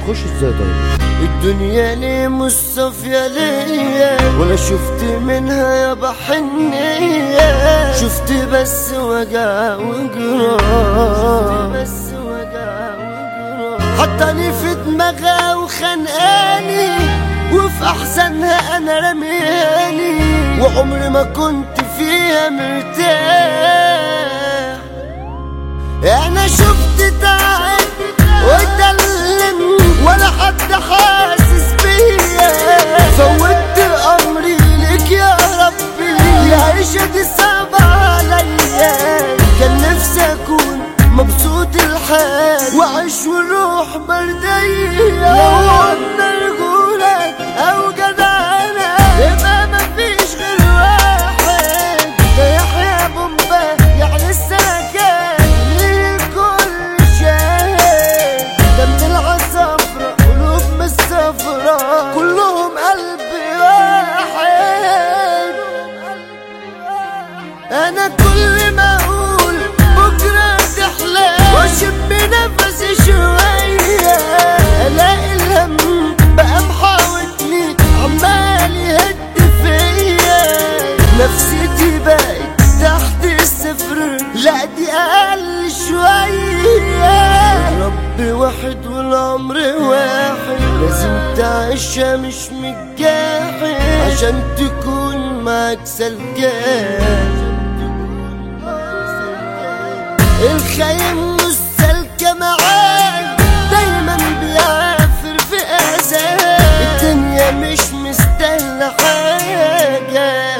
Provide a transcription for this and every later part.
هتخش ازاي طيب الدنيا ليه مش صافية ليا ولا شفت منها يا بحنية شفت بس وجع وجراح بس وجع وجراح حطاني في دماغها وخانقاني وفي احزانها انا رمياني وعمري ما كنت فيها مرتاح انا شفت تعب واتألم ولا حد حاسس بيا فوتت امري ليك يا ربي العيشة دي صعبة عليا كان نفسي اكون مبسوط الحال واعيش والروح بردية لو قلنا رجولك او جدعنا يبقى مفيش غير واحد ده يحيى بومبا يعني السكن للكل شاهد ده من العصافرة قلوب من الصفرة كلهم قلبي واحد انا كل ما اقول بكره تحلى واشم نفسي شويه الاقي الهم بقى محاوطني عمال يهد فيا نفسيتي بقت تحت الصفر لا دي اقل شويه رب واحد والعمر واحد لازم تعيشها مش متجاحد عشان تكون معاك سلكان الخيم مش سالكة معاك دايما بيعافر في أذاه الدنيا مش مستاهلة حاجة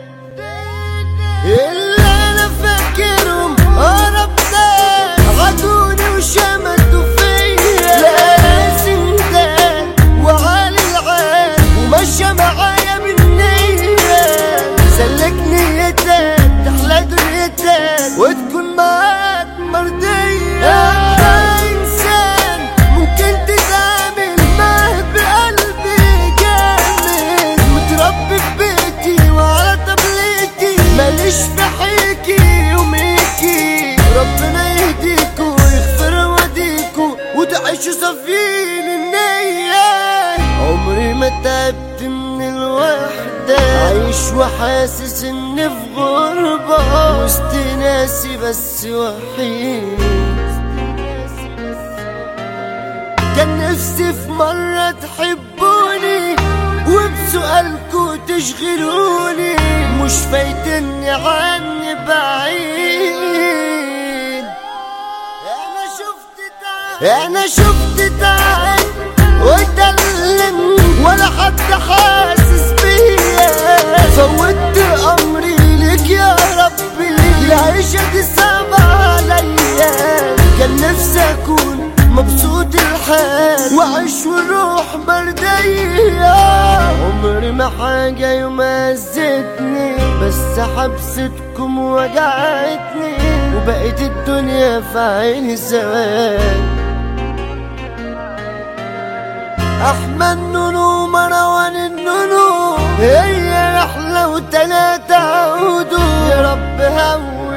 اللي أنا فاكرهم أقرب ناس عدوني وشمتوا فيا لازم ده وعالي العال ومشى معايا بالنية سلك نيتك تحلى دنيتك وتكون معاك مرضية أنت إنسان ممكن تتعامل معاه بقلبي جامد متربي في بيتي وعلى طبلتي ماليش في حيكي وميكي ربنا يهديكوا ويغفر وديكوا وتعيشوا صافيين النية عمري ما تعبت من الوحدة عايش وحاسس اني في غربة وسط ناسي بس وحيد كان نفسي في مرة تحبوني وبسؤالكوا تشغلوني مش فايتني عني بعيد انا شفت تعب انا شفت تعب واتألم ولا حد حاسس بيا فوتت امري ليك يا ربي العيشة دي صعبة عليا كان نفسي اكون مبسوط الحال واعيش والروح بردية عمري ما حاجة يوم هزتني بس حبستكم وجعتني وبقيت الدنيا في عيني سواد احمد نونو مروان النونو هي رحلة وتلاتة عودوا يا رب هون